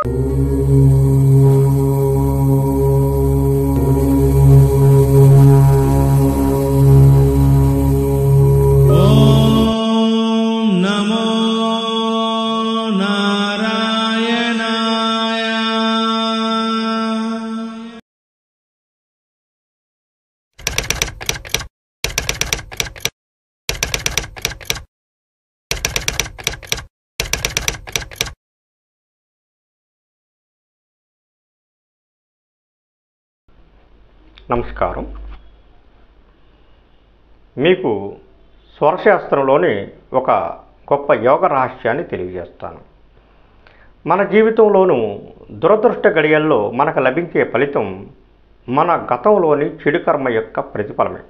ॐ नमो नारायणाय నమస్కారం మీకు స్వరశాస్త్రంలోని ఒక గొప్ప యోగ రహస్యాన్ని తెలియజేస్తాను మన జీవితంలోనూ దురదృష్ట గడియల్లో మనకు లభించే ఫలితం మన గతంలోని చెడు కర్మ యొక్క ప్రతిఫలమే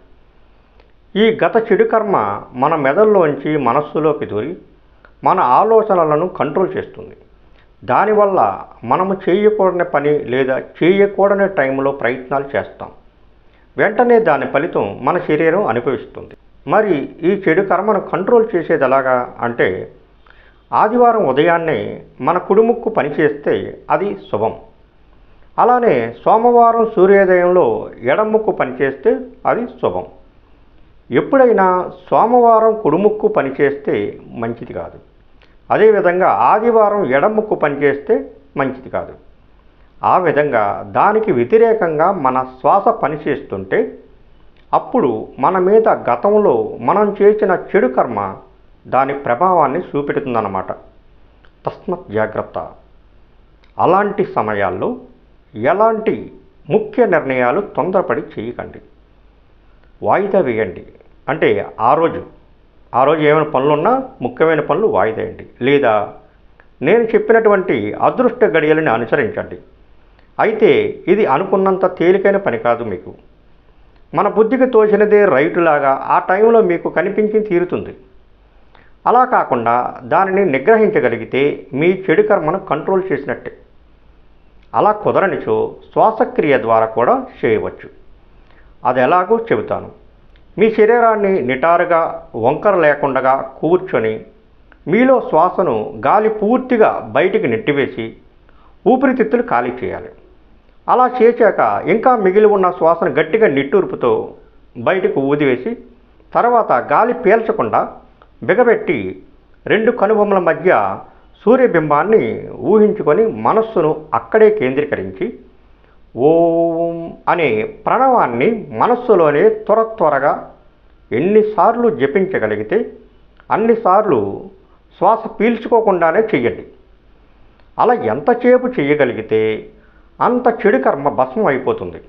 ఈ గత చెడు కర్మ మన మెదడులోంచి మనస్సులోకి దూరి మన ఆలోచనలను కంట్రోల్ చేస్తుంది దానివల్ల మనము చేయకూడని పని లేదా చేయకూడని టైంలో ప్రయత్నాలు చేస్తాం వెంటనే దాని ఫలితం మన శరీరం అనుభవిస్తుంది మరి ఈ చెడు కర్మను కంట్రోల్ చేసేది ఎలాగా అంటే ఆదివారం ఉదయాన్నే మన కుడిముక్కు పనిచేస్తే అది శుభం అలానే సోమవారం సూర్యోదయంలో ఎడముక్కు పనిచేస్తే అది శుభం ఎప్పుడైనా సోమవారం కుడిముక్కు పనిచేస్తే మంచిది కాదు అదేవిధంగా ఆదివారం ఎడముక్కు పనిచేస్తే మంచిది కాదు ఆ విధంగా దానికి వ్యతిరేకంగా మన శ్వాస పనిచేస్తుంటే అప్పుడు మన మీద గతంలో మనం చేసిన చెడు కర్మ దాని ప్రభావాన్ని చూపెడుతుందన్నమాట తస్మత్ జాగ్రత్త అలాంటి సమయాల్లో ఎలాంటి ముఖ్య నిర్ణయాలు తొందరపడి చేయకండి వాయిదా వేయండి అంటే ఆ రోజు ఆ రోజు ఏమైనా పనులున్నా ముఖ్యమైన పనులు వాయిదా వేయండి లేదా నేను చెప్పినటువంటి అదృష్ట గడియలని అనుసరించండి అయితే ఇది అనుకున్నంత తేలికైన పని కాదు మీకు మన బుద్ధికి తోచినదే రైటులాగా ఆ టైంలో మీకు కనిపించి తీరుతుంది అలా కాకుండా దానిని నిగ్రహించగలిగితే మీ చెడు కర్మను కంట్రోల్ చేసినట్టే అలా కుదరనిచో శ్వాసక్రియ ద్వారా కూడా చేయవచ్చు అది ఎలాగో చెబుతాను మీ శరీరాన్ని నిటారుగా వంకర లేకుండా కూర్చొని మీలో శ్వాసను గాలి పూర్తిగా బయటికి నెట్టివేసి ఊపిరితిత్తులు ఖాళీ చేయాలి అలా చేశాక ఇంకా మిగిలి ఉన్న శ్వాసను గట్టిగా నిట్టూర్పుతో బయటకు ఊదివేసి తర్వాత గాలి పీల్చకుండా బిగబెట్టి రెండు కనుబొమ్మల మధ్య సూర్యబింబాన్ని ఊహించుకొని మనస్సును అక్కడే కేంద్రీకరించి ఓం అనే ప్రణవాన్ని మనస్సులోనే త్వర త్వరగా ఎన్నిసార్లు జపించగలిగితే అన్నిసార్లు శ్వాస పీల్చుకోకుండానే చెయ్యండి అలా ఎంతసేపు చేయగలిగితే అంత చెడు కర్మ భస్మం అయిపోతుంది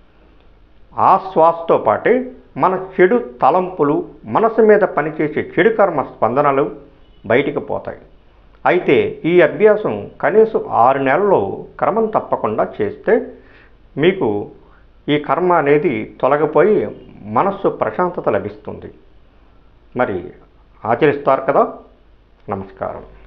ఆ శ్వాసతో పాటే మన చెడు తలంపులు మనసు మీద పనిచేసే చెడు కర్మ స్పందనలు బయటికి పోతాయి అయితే ఈ అభ్యాసం కనీసం ఆరు నెలల్లో క్రమం తప్పకుండా చేస్తే మీకు ఈ కర్మ అనేది తొలగిపోయి మనస్సు ప్రశాంతత లభిస్తుంది మరి ఆచరిస్తారు కదా నమస్కారం